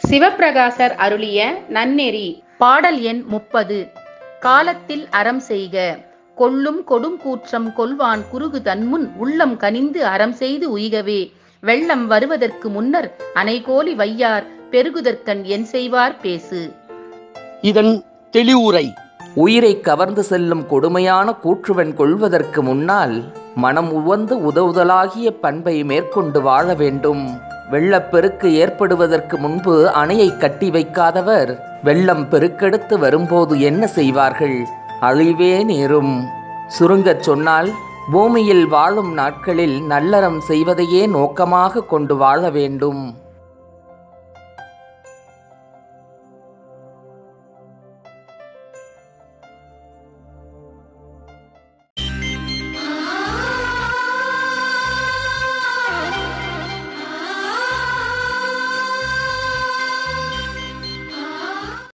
சிவப்பிரகாசர் அருளிய நன்னெறி பாடல் எண் முப்பது காலத்தில் அறம் செய்க கொல்லும் கொடும் கூற்றம் கொல்வான் குறுகு தன்முன் உள்ளம் கனிந்து அறம் செய்து உய்கவே வெள்ளம் வருவதற்கு முன்னர் அனைகோலி வையார் பெருகுதற்கண் என் செய்வார் பேசு இதன் தெளிவுரை உயிரை கவர்ந்து செல்லும் கொடுமையான கூற்றுவன் கொள்வதற்கு முன்னால் மனம் உவந்து உதவுதலாகிய பண்பை மேற்கொண்டு வாழ வேண்டும் வெள்ளப்பெருக்கு ஏற்படுவதற்கு முன்பு அணையை கட்டி வைக்காதவர் வெள்ளம் பெருக்கெடுத்து வரும்போது என்ன செய்வார்கள் அழிவே நேரும் சுருங்கச் சொன்னால் பூமியில் வாழும் நாட்களில் நல்லறம் செய்வதையே நோக்கமாக கொண்டு வாழ வேண்டும்